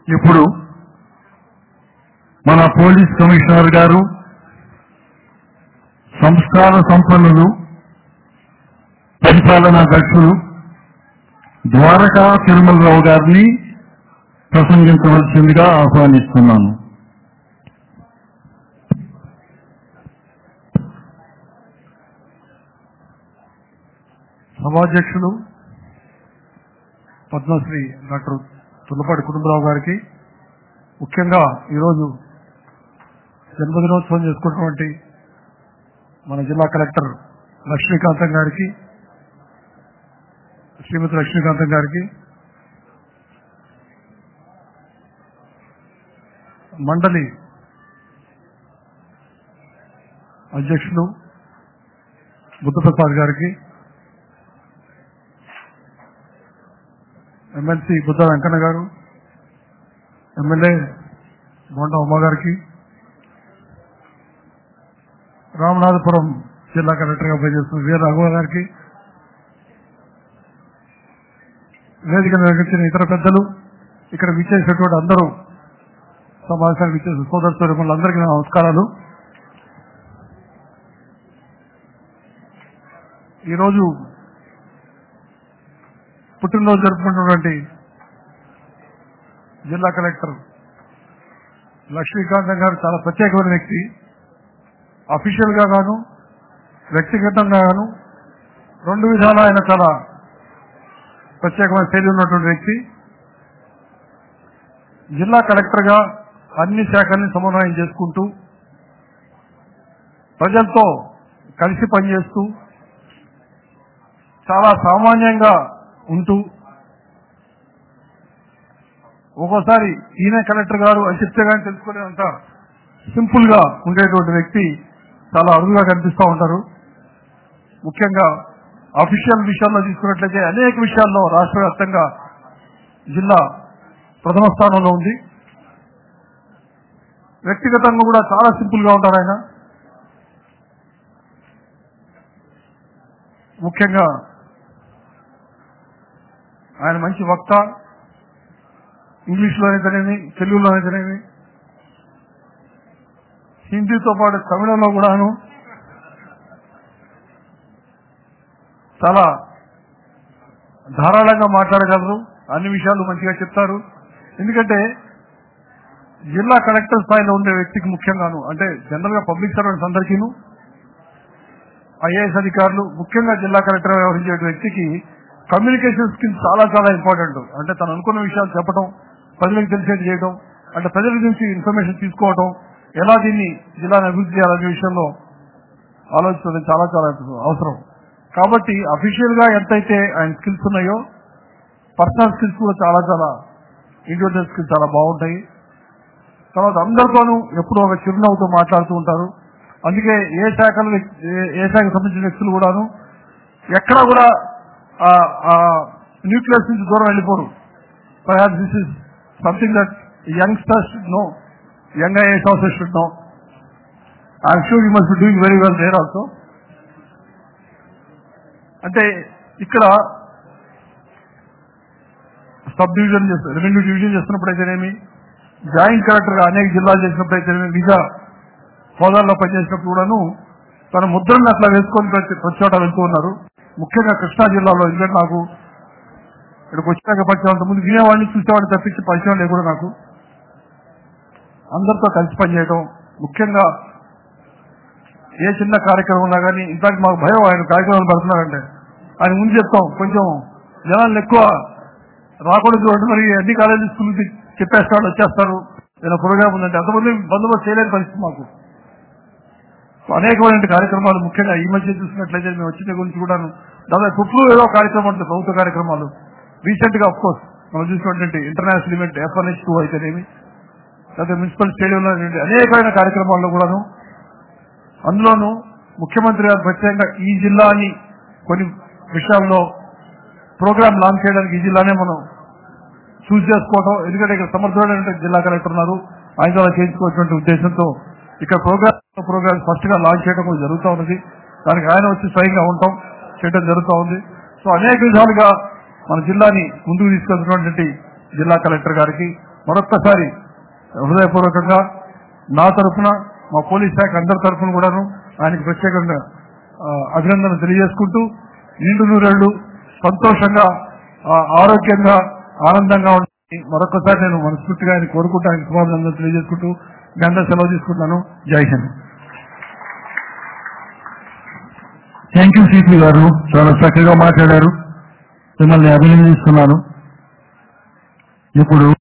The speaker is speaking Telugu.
ఇప్పుడు మన పోలీస్ కమిషనర్ గారు సంస్కార సంపన్నులు పరిపాలనా దక్షులు ద్వారకా తిరుమలరావు గారిని ప్రసంగించవలసిందిగా ఆహ్వానిస్తున్నాను సభాధ్యక్షులు పద్మశ్రీ డాక్టర్ తుల్లపాటి కుటుంబరావు గారికి ముఖ్యంగా ఈరోజు జన్మదినోత్సవం చేసుకున్నటువంటి మన జిల్లా కలెక్టర్ లక్ష్మీకాంతం గారికి శ్రీమతి లక్ష్మీకాంతం గారికి మండలి అధ్యక్షులు బుద్ధప్రసాద్ గారికి ఎమ్మెల్సీ బుద్ధ వెంకన్న గారు ఎమ్మెల్యే బోండా ఉమ్మ గారికి రామనాథపురం జిల్లా కలెక్టర్గా పనిచేస్తున్న వీర రాఘవ గారికి వేదిక నిర్వహించిన ఇతర పెద్దలు ఇక్కడ విచ్చేసినటువంటి అందరూ సమావేశానికి విచ్చేసిన సోదర సోదరులందరికీ నా నమస్కారాలు ఈరోజు పుట్టినరోజు జరుపుకుంటున్నటువంటి జిల్లా కలెక్టర్ లక్ష్మీకాంతం గారు చాలా ప్రత్యేకమైన వ్యక్తి అఫీషియల్ గా గాను వ్యక్తిగతంగా గాను రెండు విధాలా ఆయన చాలా ప్రత్యేకమైన శైలి ఉన్నటువంటి వ్యక్తి జిల్లా కలెక్టర్ గా అన్ని శాఖల్ని సమన్వయం చేసుకుంటూ ప్రజలతో కలిసి పనిచేస్తూ చాలా సామాన్యంగా ఉంటూ ఒక్కోసారి ఈయన కలెక్టర్ గారు అని చెప్తే కానీ తెలుసుకునేంత సింపుల్ గా ఉండేటువంటి వ్యక్తి చాలా అరుదుగా కనిపిస్తూ ఉంటారు ముఖ్యంగా అఫీషియల్ విషయాల్లో తీసుకున్నట్లయితే అనేక విషయాల్లో రాష్ట్ర వ్యాప్తంగా జిల్లా ప్రథమ స్థానంలో ఉంది వ్యక్తిగతంగా కూడా చాలా సింపుల్ గా ఉంటారు ఆయన ముఖ్యంగా ఆయన మంచి వక్త ఇంగ్లీష్లోనైతేనేమి తెలుగులోనైతేనేమి హిందీతో పాటు తమిళంలో కూడాను చాలా ధారాళంగా మాట్లాడగలరు అన్ని విషయాలు మంచిగా చెప్తారు ఎందుకంటే జిల్లా కలెక్టర్ స్థాయిలో ఉండే వ్యక్తికి ముఖ్యంగాను అంటే జనరల్ గా పబ్లిక్ సర్వెంట్స్ అందరికీను ఐఏఎస్ అధికారులు ముఖ్యంగా జిల్లా కలెక్టర్ వ్యవహరించే వ్యక్తికి కమ్యూనికేషన్ స్కిల్స్ చాలా చాలా ఇంపార్టెంట్ అంటే తను అనుకున్న విషయాలు చెప్పడం ప్రజలకు తెలిసేది చేయడం అంటే ప్రజల నుంచి ఇన్ఫర్మేషన్ తీసుకోవడం ఎలా దీన్ని జిల్లాను అభివృద్ధి చేయాలనే విషయంలో ఆలోచించడం చాలా చాలా అవసరం కాబట్టి అఫీషియల్ గా ఎంతైతే ఆయన స్కిల్స్ ఉన్నాయో పర్సనల్ స్కిల్స్ కూడా చాలా చాలా ఇండివిజువల్ స్కిల్స్ చాలా బాగుంటాయి తర్వాత అందరితోనూ ఎప్పుడూ ఒక చిరునవ్వుతో మాట్లాడుతూ ఉంటారు అందుకే ఏ శాఖల వ్యక్తి- ఏ- ఏ శాఖకు సంబంధించిన వ్యక్తులు కూడాను ఎక్కడా కూడా న్యూక్లియస్ నుంచి దూరం వెళ్ళిపోరు perhaps this is something that youngsters should know young IAS also should know I'm sure you must be doing very well there also అంటే ఇక్కడ సబ్ డివిజన్ చేస్తారు రెవెన్యూ డివిజన్ చేస్తున్నప్పుడైతేనేమి జాయింట్ కలెక్టర్ గా అనేక జిల్లాలు చేసినప్పుడైతేనేమి వివిధ హోదాల్లో పనిచేసినప్పుడు కూడాను తన ముద్రను అట్లా వేసుకొని ప్రతి ప్రతి చోట వెళ్తూ ఉన్నారు ముఖ్యంగా కృష్ణా జిల్లాలో ఎందుకంటే నాకు ఇక్కడికి వచ్చినాక పరిచయం ముందు వినేవాడిని చూసేవాడిని తప్పించి పరిచయం లేదు కూడా నాకు అందరితో కలిసి పనిచేయడం ముఖ్యంగా ఏ చిన్న కార్యక్రమం ఉన్నా కానీ ఇన్ఫాక్ట్ మాకు భయం ఆయన కార్యక్రమాలు పెడుతున్నారంటే ఆయన ముందు చెప్తాం కొంచెం జనాలు ఎక్కువ రాకూడదు అంటే మరి అన్ని కాలేజీ స్కూల్ చెప్పేస్తాడు వచ్చేస్తారు ఏదైనా ప్రోగ్రామ్ ఉందంటే అంతమంది బందోబస్తు చేయలేని పరిస్థితి మాకు సో అనేకమైన కార్యక్రమాలు ముఖ్యంగా ఈ మధ్య చూసినట్లయితే మేము వచ్చిన గురించి కూడాను దాదాపు కుట్లు ఏదో కార్యక్రమం ఉంటుంది ప్రభుత్వ కార్యక్రమాలు రీసెంట్ గా కోర్స్ మనం చూసినటువంటి ఇంటర్నేషనల్ ఈవెంట్ ఎఫ్ఎన్హెచ్ టూ అయితేనేమి లేదా మున్సిపల్ స్టేడియంలో అనేకమైన కార్యక్రమాల్లో కూడాను అందులోనూ ముఖ్యమంత్రి గారు ప్రత్యేకంగా ఈ జిల్లాని కొన్ని విషయాల్లో ప్రోగ్రామ్ లాంచ్ చేయడానికి ఈ జిల్లానే మనం చూస్ చేసుకోవడం ఎందుకంటే ఇక్కడ సమర్థుడైన జిల్లా కలెక్టర్ ఉన్నారు ఆయన ద్వారా చేయించుకోవాల్సిన ఉద్దేశంతో ఇక్కడ ప్రోగ్రామ్ ప్రోగ్రామ్ ఫస్ట్ గా లాంచ్ చేయడం కూడా జరుగుతూ ఉన్నది దానికి ఆయన వచ్చి స్వయంగా ఉంటాం చేయడం జరుగుతూ ఉంది సో అనేక విధాలుగా మన జిల్లాని ముందుకు తీసుకెళ్తున్నటువంటి జిల్లా కలెక్టర్ గారికి మరొక్కసారి హృదయపూర్వకంగా నా తరఫున మా పోలీస్ శాఖ అందరి తరఫున కూడాను ఆయనకు ప్రత్యేకంగా ఆ, అభినందనలు తెలియజేసుకుంటూ నిండు నూరేళ్లు సంతోషంగా ఆ, ఆరోగ్యంగా ఆనందంగా ఉండాలని మరొకసారి నేను మనస్ఫూర్తిగా ఆయన కోరుకుంటూ ఆయన శుభాభినందనలు తెలియజేసుకుంటూ మీ అందరూ సెలవు తీసుకుంటున్నాను జై హింద్ థ్యాంక్ యూ సిపి గారు చాలా చక్కగా మాట్లాడారు మిమ్మల్ని అభినందిస్తున్నాను ఇప్పుడు